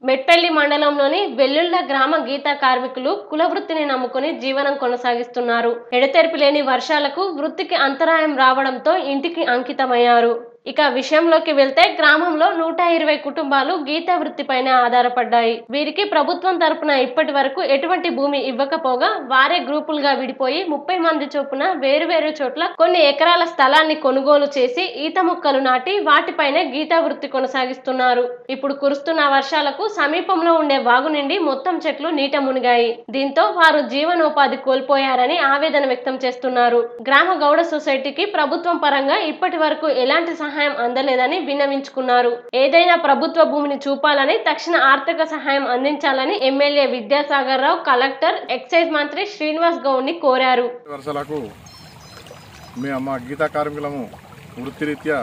మెట్పల్లి మండలంలోని వెల్లుళ్ల గ్రామ గీత కార్మికులు కుల వృత్తిని నమ్ముకుని జీవనం కొనసాగిస్తున్నారు ఎడతెరిపి లేని వర్షాలకు వృత్తికి అంతరాయం రావడంతో ఇంటికి అంకితమయ్యారు ఇక విషయంలోకి వెళ్తే గ్రామంలో నూట ఇరవై కుటుంబాలు గీత వృత్తిపైనే ఆధారపడ్డాయి వీరికి ప్రభుత్వం తరపున ఇప్పటి వరకు ఎటువంటి భూమి ఇవ్వకపోగా వారే గ్రూపులుగా విడిపోయి ముప్పై మంది చొప్పున వేరువేరు చోట్ల కొన్ని ఎకరాల స్థలాన్ని కొనుగోలు చేసి ఈత మొక్కలు నాటి వాటిపైనే గీత వృత్తి కొనసాగిస్తున్నారు ఇప్పుడు కురుస్తున్న వర్షాలకు సమీపంలో ఉండే వాగు నిండి మొత్తం చెట్లు నీట మునిగాయి దీంతో వారు జీవనోపాధి కోల్పోయారని ఆవేదన వ్యక్తం చేస్తున్నారు గ్రామ గౌడ సొసైటీకి ప్రభుత్వం పరంగా ఇప్పటి వరకు ఎలాంటి సహాయం అందలేదని విన్నవించుకున్నారు ఏదైనా ప్రభుత్వ భూమిని చూపాలని తక్షణ ఆర్థిక సహాయం అందించాలని MLA Vidyasagar Rao collector excise మంత్రి శ్రీనివాస్ గౌడ్ ని కోరారు వర్షాలకు మేము మా గీతా కార్మికులము వృత్తిరీత్యా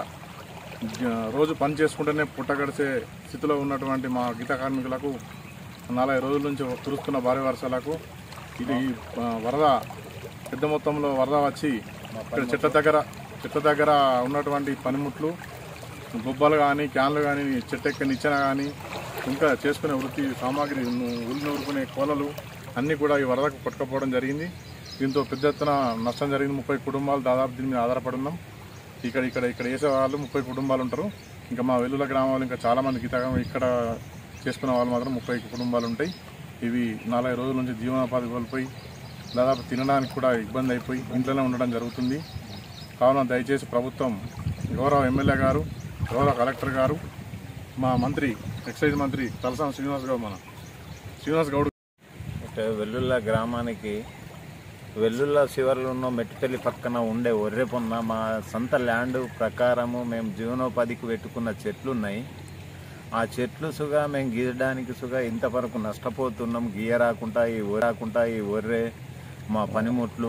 జ- రోజు పని చేసుకుంటూనే పుట్ట గడిచే స్థితిలో ఉన్నటువంటి మా గీతా కార్మికులకు నలభై రోజుల నుంచి కురుస్తున్న భారీ వర్షాలకు ఇది ఆ, వరద పెద్ద మొత్తంలో వరద వచ్చి ఇక్కడ చెట్ల దగ్గర చెట్ల దగ్గర ఉన్నటువంటి పనిముట్లు గుబ్బలు కానీ క్యాన్లు కానీ చెట్టు ఎక్క నిచ్చెన కానీ ఇంకా చేసుకునే వృత్తి సామాగ్రి ఉల్లి నూరుకునే కోలలు అన్నీ కూడా ఈ వరదకు కొట్టుకపోవడం జరిగింది దీంతో పెద్ద ఎత్తున నష్టం జరిగింది ముప్పై కుటుంబాలు దాదాపు దీని మీద ఆధారపడి ఉన్నాం ఇక్కడ ఇక్కడ ఇక్కడ వేసే వాళ్ళు ముప్పై కుటుంబాలు ఉంటారు ఇంకా మా వెల్లుల గ్రామాలు ఇంకా చాలా మంది గీత ఇక్కడ చేసుకునే వాళ్ళు మాత్రం ముప్పై కుటుంబాలు ఉంటాయి ఇవి నలభై రోజుల నుంచి జీవనోపాధి కోల్పోయి దాదాపు తినడానికి కూడా ఇబ్బంది అయిపోయి ఇంట్లోనే ఉండడం జరుగుతుంది కావున దయచేసి ప్రభుత్వం గౌరవ ఎమ్మెల్యే గారు గౌరవ కలెక్టర్ గారు మా మంత్రి ఎక్సైజ్ మంత్రి తలసాని శ్రీనివాస్ గౌడ్ మన శ్రీనివాస్ గౌడ్ అంటే వెల్లుల్ల గ్రామానికి వెల్లుల్ల శివర్లు ఉన్న మెట్టిపల్లి పక్కన ఉండే ఒర్రెపొన్న మా సొంత ల్యాండ్ ప్రకారము మేము జీవనోపాధికి పెట్టుకున్న చెట్లు ఉన్నాయి ఆ చెట్లు సుగా మేము గీయడానికి సుగా ఇంతవరకు నష్టపోతున్నాం గీయ రాకుండా ఈ ఒర్రె రాకుండా ఈ ఒర్రె మా పనిముట్లు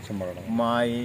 మాయి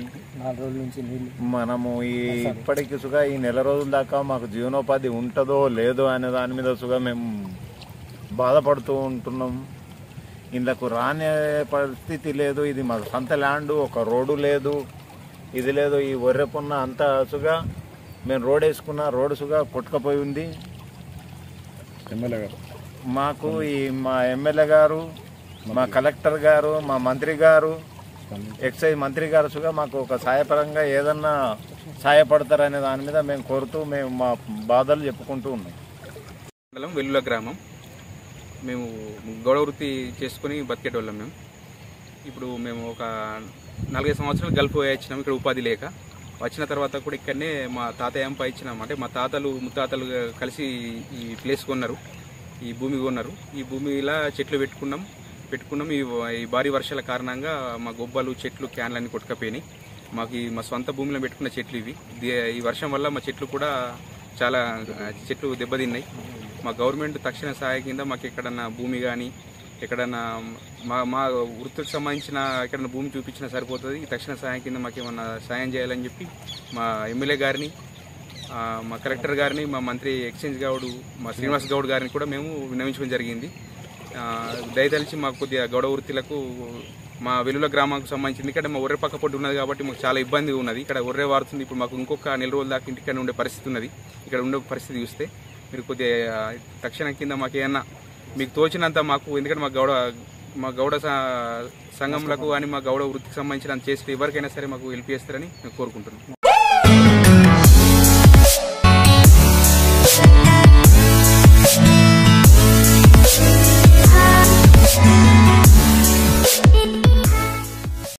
మనము ఈ ఇప్పటికి సుగా ఈ నెల రోజుల దాకా మాకు జీవనోపాధి ఉంటుందో లేదో అనే దాని మీద సుగా మేము బాధపడుతూ ఉంటున్నాం ఇందుకు రాని పరిస్థితి లేదు ఇది మా సొంత ల్యాండ్ ఒక రోడ్డు లేదు ఇది లేదు ఈ ఒర్రెపున్న అంతా సుగా మేము రోడ్ వేసుకున్న రోడ్డు సుగా కొట్టుకపోయి ఉంది ఎమ్మెల్యే గారు మాకు ఈ మా ఎమ్మెల్యే గారు మా కలెక్టర్ గారు మా మంత్రి గారు ఎక్సైజ్ మంత్రి గారు సుగా మాకు ఒక సాయపరంగా ఏదన్నా సాయపడతారనే దాని మీద మేము కోరుతూ మేము మా బాధలు చెప్పుకుంటూ ఉన్నాం మండలం వెల్లుల గ్రామం మేము గౌడ వృత్తి చేసుకుని బతికేటోళ్ళం మేము ఇప్పుడు మేము ఒక నలభై సంవత్సరాలు గల్ఫ్ పోయి వచ్చినాం ఇక్కడ ఉపాధి లేక వచ్చిన తర్వాత కూడా ఇక్కడనే మా తాతయ్య ఎంప ఇచ్చినాం అంటే మా తాతలు ముత్తాతలు కలిసి ఈ ప్లేస్ కొన్నారు ఈ భూమి కొన్నారు ఈ భూమిలా చెట్లు పెట్టుకున్నాం పెట్టుకున్నాం ఈ ఈ భారీ వర్షాల కారణంగా మా గొబ్బలు చెట్లు క్యాన్లు అన్ని కొట్టుకపోయినాయి మాకు ఈ మా సొంత భూమిలో పెట్టుకున్న చెట్లు ఇవి ది- ఈ వర్షం వల్ల మా చెట్లు కూడా చాలా ఆ, చెట్లు దెబ్బతిన్నాయి మా గవర్నమెంట్ తక్షణ సహాయం కింద మాకు ఎక్కడన్నా భూమి కానీ ఎక్కడన్నా మా మా వృత్తికి సంబంధించిన ఎక్కడన్నా భూమి చూపించినా సరిపోతుంది ఈ తక్షణ సహాయం కింద మాకు ఏమన్నా సాయం చేయాలని చెప్పి మా ఎమ్మెల్యే గారిని ఆ, మా కలెక్టర్ గారిని మా మంత్రి ఎక్స్చేంజ్ గౌడ్ మా శ్రీనివాస్ గౌడ్ గారిని కూడా మేము విన్నవించడం జరిగింది ఆ, దయతలిచి మాకు కొద్దిగా గౌడ వృత్తులకు మా వెలుల గ్రామానికి సంబంధించింది ఇక్కడ మా ఒర్రె పక్క పొట్టు ఉన్నది కాబట్టి మాకు చాలా ఇబ్బంది ఉన్నది ఇక్కడ ఒర్రె వారుతుంది ఇప్పుడు మాకు ఇంకొక నెల రోజుల దాకా ఇంటికన్నా ఉండే పరిస్థితి ఉన్నది ఇక్కడ ఉండే పరిస్థితి చూస్తే మీరు కొద్దిగా తక్షణం కింద మాకు ఏమన్నా మీకు తోచినంత మాకు ఎందుకంటే మా గౌడ మా గౌడ స- సంఘంలకు కానీ మా గౌడ వృత్తికి సంబంధించిన చేస్తే ఎవరికైనా సరే మాకు హెల్ప్ చేస్తారని మేము కోరుకుంటున్నాం